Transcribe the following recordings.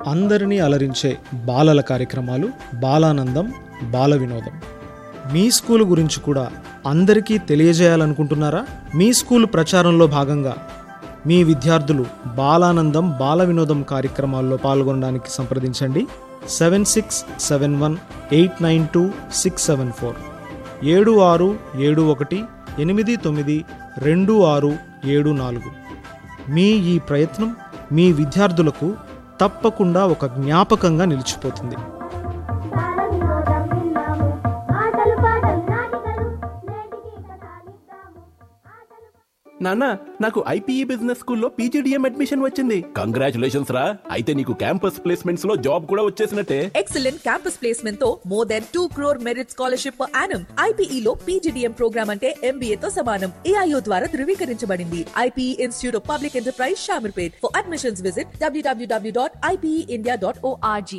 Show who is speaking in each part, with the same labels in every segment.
Speaker 1: అందరినీ అలరించే బాలల కార్యక్రమాలు బాలానందం బాల వినోదం మీ స్కూల్ గురించి కూడా అందరికీ తెలియజేయాలనుకుంటున్నారా మీ స్కూల్ ప్రచారంలో భాగంగా మీ విద్యార్థులు బాలానందం బాల వినోదం కార్యక్రమాల్లో పాల్గొనడానికి సంప్రదించండి seven six seven one eight nine two six seven four ఏడు ఆరు ఏడు ఒకటి ఎనిమిది తొమ్మిది రెండు ఆరు ఏడు నాలుగు మీ ఈ ప్రయత్నం మీ విద్యార్థులకు తప్పకుండా ఒక జ్ఞాపకంగా నిలిచిపోతుంది
Speaker 2: బాలవినోదం విన్నాము ఆటలు పాటలు నాటికలు నేటికి కథాలిద్దాము ఆటలు
Speaker 3: నాన్న నాకు ఐపీఈ బిజినెస్ స్కూల్లో పీజీడిఎం అడ్మిషన్ వచ్చింది కంగ్రాచులేషన్స్ రా అయితే నీకు క్యాంపస్ ప్లేస్మెంట్స్ లో జాబ్ కూడా వచ్చేసినట్టే
Speaker 4: ఎక్సలెంట్ క్యాంపస్ ప్లేస్మెంట్ తో more than two crore merit scholarship per annum IPE లో పీజీడీఎం ప్రోగ్రామ్ అంటే ఎంబీఏ తో సమానం ఏఐఓ ద్వారా ధృవీకరించబడింది IPE institute of public enterprise Shamirpet for admissions visit W W W dot IPE India dot O R G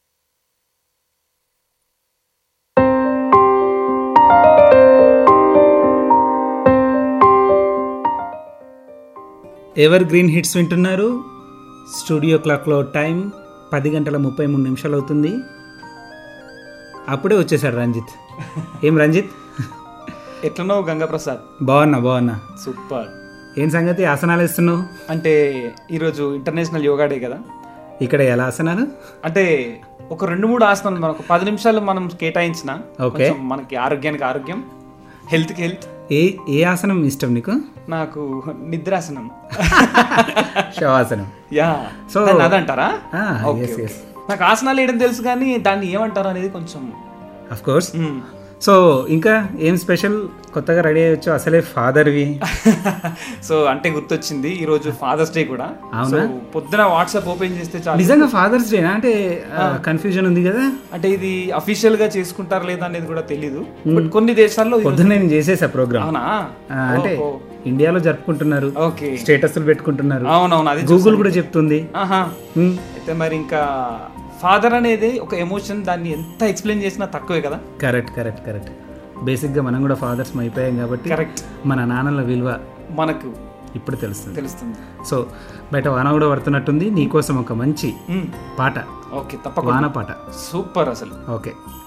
Speaker 5: evergreen hits వింటున్నారు studio క్లాక్లో time పది గంటల ముప్పై మూడు నిమిషాలు అవుతుంది అప్పుడే వచ్చేసాడు రంజిత్ ఏం రంజిత్
Speaker 6: ఎట్లనో గంగాప్రసాద్
Speaker 5: బాగున్నా బాగున్నా
Speaker 6: సూపర్
Speaker 5: ఏం సంగతి ఆసనాలు ఇస్తున్నావు
Speaker 6: అంటే ఈరోజు ఇంటర్నేషనల్ యోగా డే కదా
Speaker 5: ఇక్కడ ఎలా ఆసనాలు
Speaker 6: అంటే ఒక రెండు మూడు ఆసనాలు మనం ఒక పది నిమిషాలు మనం కేటాయించిన
Speaker 5: Okay.
Speaker 6: కొంచెం మనకి ఆరోగ్యానికి ఆరోగ్యం హెల్త్కి హెల్త్
Speaker 5: ఏ ఏ ఆసనం ఇష్టం నీకు
Speaker 6: నాకు నిద్రాసనం
Speaker 5: శవాసనం
Speaker 6: యా
Speaker 5: So-
Speaker 6: దాన్ని అదంటారా
Speaker 5: Ah,
Speaker 6: Okay,
Speaker 5: yes,
Speaker 6: okay.
Speaker 5: yes.
Speaker 6: నాకు ఆసనాలు వేయడం తెలుసు కానీ దాన్ని ఏమంటారు అనేది కొంచెం
Speaker 5: అఫ్ కోర్స్
Speaker 6: మ్మ్.
Speaker 5: సో ఇంకా ఏం స్పెషల్ కొత్తగా రెడీ అయ్యొచ్చు అసలే ఫాదర్వి
Speaker 6: సో అంటే గుర్తొచ్చింది ఈ రోజు ఫాదర్స్ డే కూడా సో
Speaker 5: అవునా?
Speaker 6: పొద్దున వాట్సాప్ ఓపెన్ చేస్తే చాలు
Speaker 5: నిజంగా ఫాదర్స్ డేనా అంటే కన్ఫ్యూజన్ ఉంది కదా
Speaker 6: అంటే ఇది అఫీషియల్ గా చేసుకుంటారు లేదా అనేది కూడా తెలీదు బట్ కొన్ని దేశాల్లో ఇది-
Speaker 5: పొద్దున్న నేను చేసేసా ప్రోగ్రామ్
Speaker 6: అవునా
Speaker 5: అంటే
Speaker 6: ఓహో.
Speaker 5: ఇండియాలో జరుపుకుంటున్నారు
Speaker 6: ఓకే
Speaker 5: స్టేటస్లు పెట్టుకుంటున్నారు
Speaker 6: అవునవును అది
Speaker 5: గూగుల్ కూడా చెప్తుంది
Speaker 6: ఆహా
Speaker 5: మ్మ్.
Speaker 6: అయితే మరి ఇంకా ఫాదర్ అనేది ఒక ఎమోషన్ దాన్ని ఎంత ఎక్స్ప్లెయిన్ చేసినా తక్కువే కదా
Speaker 5: కరెక్ట్ కరెక్ట్ కరెక్ట్ బేసిక్గా మనం కూడా ఫాదర్స్ అయిపోయాం కాబట్టి
Speaker 6: కరెక్ట్
Speaker 5: మన నాన్నల విలువ
Speaker 6: మనకు
Speaker 5: ఇప్పుడు తెలుస్తుంది
Speaker 6: తెలుస్తుంది
Speaker 5: సో బయట వాన కూడా పడుతున్నట్టుంది నీకోసం ఒక మంచి
Speaker 6: మ్మ్.
Speaker 5: పాట
Speaker 6: ఓకే తప్పకుండా
Speaker 5: వాన పాట
Speaker 6: సూపర్ అసలు
Speaker 5: ఓకే